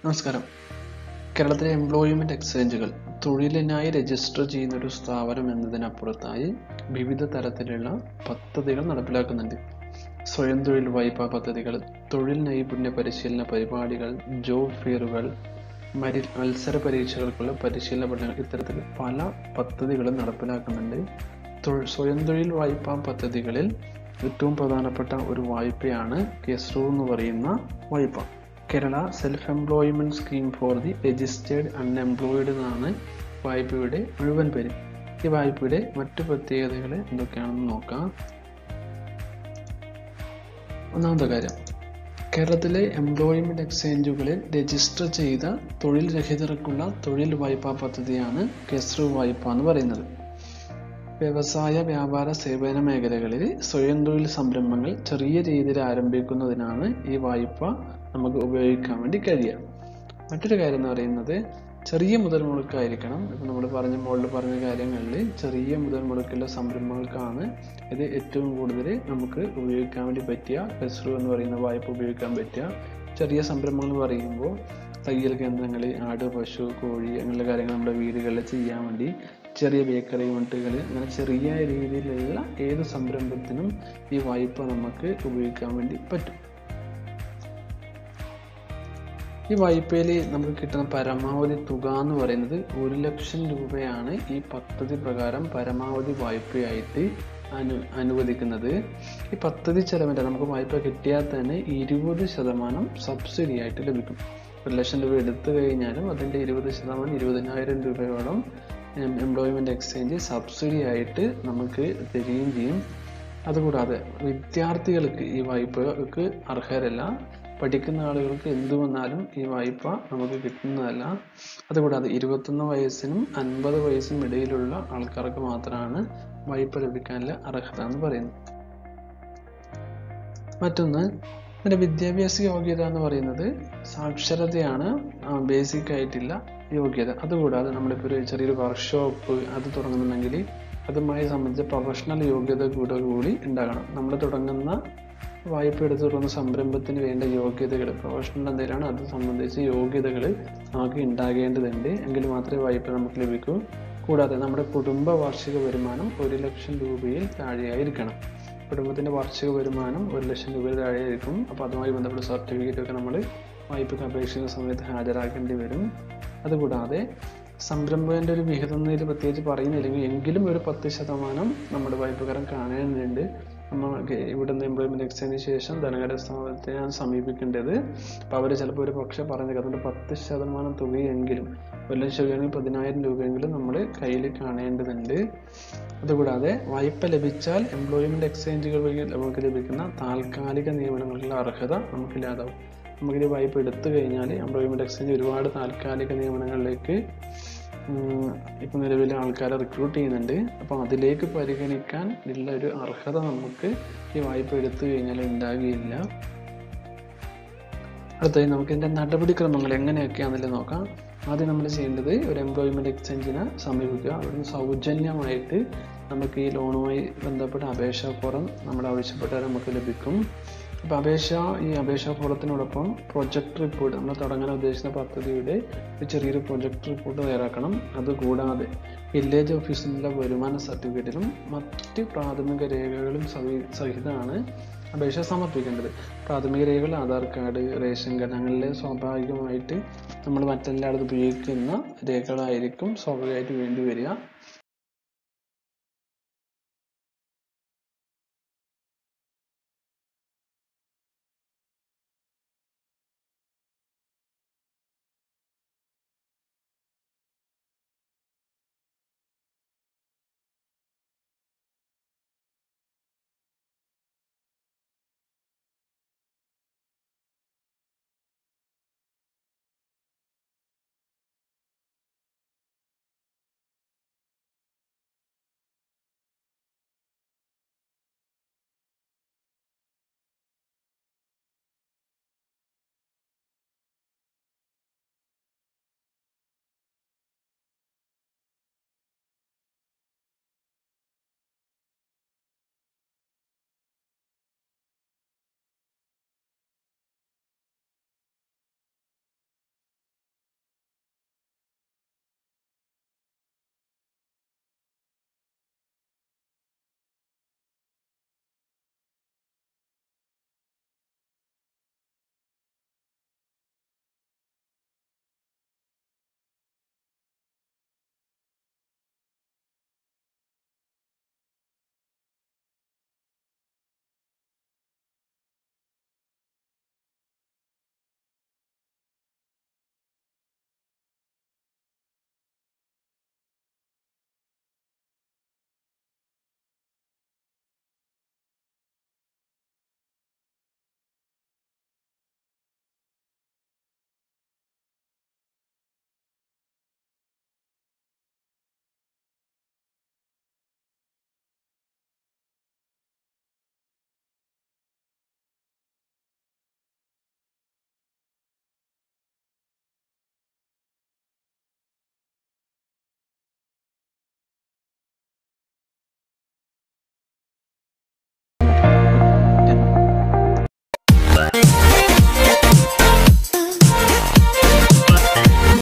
നമസ്കാരം കേരളത്തിലെ employment എക്സ്ചേഞ്ചുകൾ തൊഴിലിനായി register ചെയ്യുന്ന ഒരു സ്ഥാപനം എന്നതിനപ്പുറത്തായി വിവിധ തരത്തിലുള്ള പദ്ധതികൾ നടപ്പിലാക്കുന്നുണ്ട് സ്വയം തൊഴിൽ വായ്പാ പദ്ധതികൾ തൊഴിൽ നൈപുണ്യ പരിശീലന പരിപാടികൾ ജോബ് ഫെയറുകൾ മരി മത്സര പരീക്ഷകൾക്കുള്ള പരിശീലന പഠനങ്ങൾ ഇത്തരത്തിൽ പല പദ്ധതികളും നടപ്പിലാക്കുന്നുണ്ട് തൊഴിൽ സ്വയം തൊഴിൽ വായ്പാ പദ്ധതികളിൽ ഏറ്റവും പ്രധാനപ്പെട്ട ഒരു വായ്പയാണ് കെസ്റു എന്ന് പറയുന്ന വായ്പ Kerala self employment scheme for the registered unemployed എന്നാണ് വായ്പയുടെ മുഴുവൻ പേര് ഈ വായ്പയുടെ മറ്റു പ്രത്യേകതകൾ എന്തൊക്കെയാണെന്ന് നോക്കാം ഒന്നാമത്തെ കാര്യം കേരളത്തിലെ എംപ്ലോയ്മെന്റ് എക്സ്ചേഞ്ചുകളിൽ രജിസ്റ്റർ ചെയ്ത തൊഴിൽ രഹിതർക്കുള്ള തൊഴിൽ വായ്പാ പദ്ധതിയാണ് കെസ്റു വായ്പ എന്ന് പറയുന്നത് വ്യവസായ വ്യാപാര സേവന മേഖലകളിൽ സ്വയം തൊഴിൽ സംരംഭങ്ങൾ ചെറിയ രീതിയിൽ ആരംഭിക്കുന്നതിനാണ് ഈ വായ്പ നമുക്ക് ഉപയോഗിക്കാൻ വേണ്ടി കഴിയുക മറ്റൊരു കാര്യം എന്ന് പറയുന്നത് ചെറിയ മുതൽ മുടക്കായിരിക്കണം ഇപ്പം നമ്മൾ പറഞ്ഞ മുകളിൽ പറഞ്ഞ കാര്യങ്ങളിൽ ചെറിയ മുതൽ മുടക്കുള്ള സംരംഭങ്ങൾക്കാണ് ഇത് ഏറ്റവും കൂടുതൽ നമുക്ക് ഉപയോഗിക്കാൻ വേണ്ടി പറ്റിയ പെസ്റു എന്ന് പറയുന്ന വായ്പ ഉപയോഗിക്കാൻ പറ്റിയ ചെറിയ സംരംഭങ്ങൾ എന്ന് പറയുമ്പോൾ തയ്യൽ കേന്ദ്രങ്ങൾ ആട് പശു കോഴി അങ്ങനെയുള്ള കാര്യങ്ങൾ നമ്മുടെ വീടുകളിൽ ചെയ്യാൻ വേണ്ടി ചെറിയ ബേക്കറി യൂണിറ്റുകൾ അങ്ങനെ ചെറിയ രീതിയിലുള്ള ഏത് സംരംഭത്തിനും ഈ വായ്പ നമുക്ക് ഉപയോഗിക്കാൻ വേണ്ടി പറ്റും ഈ വായ്പയിൽ നമുക്ക് കിട്ടുന്ന പരമാവധി തുക എന്ന് പറയുന്നത് ഒരു ലക്ഷം രൂപയാണ് ഈ പദ്ധതി പ്രകാരം പരമാവധി വായ്പയായിട്ട് അനു അനുവദിക്കുന്നത് ഈ പദ്ധതി ചെലവിൻ്റെ നമുക്ക് വായ്പ കിട്ടിയാൽ തന്നെ ഇരുപത് ശതമാനം സബ്സിഡി ആയിട്ട് ലഭിക്കും ഒരു ലക്ഷം രൂപ എടുത്തു കഴിഞ്ഞാലും അതിൻ്റെ ഇരുപത് ശതമാനം ഇരുപതിനായിരം രൂപയോളം എംപ്ലോയ്മെൻറ്റ് എക്സ്ചേഞ്ച് സബ്സിഡി ആയിട്ട് നമുക്ക് തരികയും ചെയ്യും അതുകൂടാതെ വിദ്യാർത്ഥികൾക്ക് ഈ വായ്പക്ക് അർഹരല്ല പഠിക്കുന്ന ആളുകൾക്ക് എന്തു വന്നാലും ഈ വായ്പ നമുക്ക് കിട്ടുന്നതല്ല അതുകൂടാതെ ഇരുപത്തൊന്ന് വയസ്സിനും അൻപത് വയസ്സിനും ഇടയിലുള്ള ആൾക്കാർക്ക് മാത്രമാണ് വായ്പ ലഭിക്കാനുള്ള അർഹത എന്ന് പറയുന്നത് മറ്റൊന്ന് ഇതിൻ്റെ വിദ്യാഭ്യാസ യോഗ്യത എന്ന് പറയുന്നത് സാക്ഷരതയാണ് ബേസിക് ആയിട്ടുള്ള യോഗ്യത അതുകൂടാതെ നമ്മളിപ്പോൾ ഒരു ചെറിയൊരു വർക്ക്ഷോപ്പ് അത് തുടങ്ങുന്നുണ്ടെങ്കിൽ അതുമായി സംബന്ധിച്ച പ്രൊഫഷണൽ യോഗ്യത കൂടെ കൂടി ഉണ്ടാകണം നമ്മൾ തുടങ്ങുന്ന വായ്പ എടുത്ത് തുടങ്ങുന്ന സംരംഭത്തിന് വേണ്ട യോഗ്യതകൾ പ്രൊഫഷണൽ എന്തെങ്കിലുമാണ് അത് സംബന്ധിച്ച് യോഗ്യതകൾ നമുക്ക് ഉണ്ടാകേണ്ടതുണ്ട് എങ്കിൽ മാത്രമേ വായ്പ നമുക്ക് ലഭിക്കൂ കൂടാതെ നമ്മുടെ കുടുംബ വാർഷിക വരുമാനം ഒരു ലക്ഷം രൂപയിൽ താഴെയായിരിക്കണം കുടുംബത്തിൻ്റെ വാർഷിക വരുമാനം ഒരു ലക്ഷം രൂപയിൽ താഴെയായിരിക്കും അപ്പോൾ അതുമായി ബന്ധപ്പെട്ട സർട്ടിഫിക്കറ്റ് ഒക്കെ നമ്മൾ വായ്പയ്ക്ക് അപേക്ഷിക്കുന്ന സമയത്ത് ഹാജരാക്കേണ്ടി വരും അതുകൂടാതെ സംരംഭകൻ്റെ ഒരു വിഹിതം എന്നതിൽ പ്രത്യേകിച്ച് പറയുന്നില്ലെങ്കിൽ എങ്കിലും ഒരു പത്ത് ശതമാനം നമ്മുടെ വായ്പക്കാരൻ കാണേണ്ടതുണ്ട് നമ്മൾ ഇവിടെ നിന്ന് എംപ്ലോയ്മെൻറ്റ് എക്സ്ചേഞ്ചിന് ശേഷം ധനകാര്യ സ്ഥാപനത്തെയാണ് സമീപിക്കേണ്ടത് അപ്പോൾ അവർ ചിലപ്പോൾ ഒരു പക്ഷേ പറഞ്ഞേക്കാം അതുകൊണ്ട് പത്ത് ശതമാനം തുകയെങ്കിലും ഒരു ലക്ഷം രൂപയാണെങ്കിൽ പതിനായിരം രൂപയെങ്കിലും നമ്മൾ കയ്യിൽ കാണേണ്ടതുണ്ട് അതുകൂടാതെ വായ്പ ലഭിച്ചാൽ എംപ്ലോയ്മെൻറ്റ് എക്സ്ചേഞ്ചുകൾ വഴി നമുക്ക് ലഭിക്കുന്ന താൽക്കാലിക നിയമനങ്ങൾക്കുള്ള അർഹത നമുക്കില്ലാതാവും നമുക്കിത് വായ്പ എടുത്തു കഴിഞ്ഞാൽ എംപ്ലോയ്മെൻറ്റ് എക്സ്ചേഞ്ച് ഒരുപാട് താൽക്കാലിക നിയമനങ്ങളിലേക്ക് ഇപ്പം നിലവിലെ ആൾക്കാരെ റിക്രൂട്ട് ചെയ്യുന്നുണ്ട് അപ്പോൾ അതിലേക്ക് പരിഗണിക്കാൻ ഉള്ള ഒരു അർഹത നമുക്ക് ഈ വായ്പ എടുത്തു കഴിഞ്ഞാൽ ഉണ്ടാകുകയില്ല അടുത്തത് നമുക്ക് ഇതിൻ്റെ നടപടിക്രമങ്ങൾ എങ്ങനെയൊക്കെയാണെന്നല്ലേ നോക്കാം ആദ്യം നമ്മൾ ചെയ്യേണ്ടത് ഒരു എംപ്ലോയ്മെൻറ്റ് എക്സ്ചേഞ്ചിനെ സമീപിക്കുക അവിടുന്ന് സൗജന്യമായിട്ട് നമുക്ക് ഈ ലോണുമായി ബന്ധപ്പെട്ട അപേക്ഷാ ഫോറം നമ്മൾ ആവശ്യപ്പെട്ടാൽ നമുക്ക് ലഭിക്കും അപ്പോൾ അപേക്ഷ ഈ അപേക്ഷാ ഫോറത്തിനോടൊപ്പം പ്രൊജക്ട് റിപ്പോർട്ട് നമ്മൾ തുടങ്ങാൻ ഉദ്ദേശിക്കുന്ന പദ്ധതിയുടെ ഒരു ചെറിയൊരു പ്രൊജക്ട് റിപ്പോർട്ട് തയ്യാറാക്കണം അതുകൂടാതെ വില്ലേജ് ഓഫീസിൽ നിന്നുള്ള വരുമാന സർട്ടിഫിക്കറ്റിലും മറ്റ് പ്രാഥമിക രേഖകളും സഹിതമാണ് അപേക്ഷ സമർപ്പിക്കേണ്ടത് പ്രാഥമിക രേഖകൾ ആധാർ കാർഡ് റേഷൻ കാർഡ് അങ്ങനെ സ്വാഭാവികമായിട്ട് നമ്മൾ മറ്റെല്ലായിടത്തും ഉപയോഗിക്കുന്ന രേഖകളായിരിക്കും സ്വാഭാവികമായിട്ട് വേണ്ടി വരിക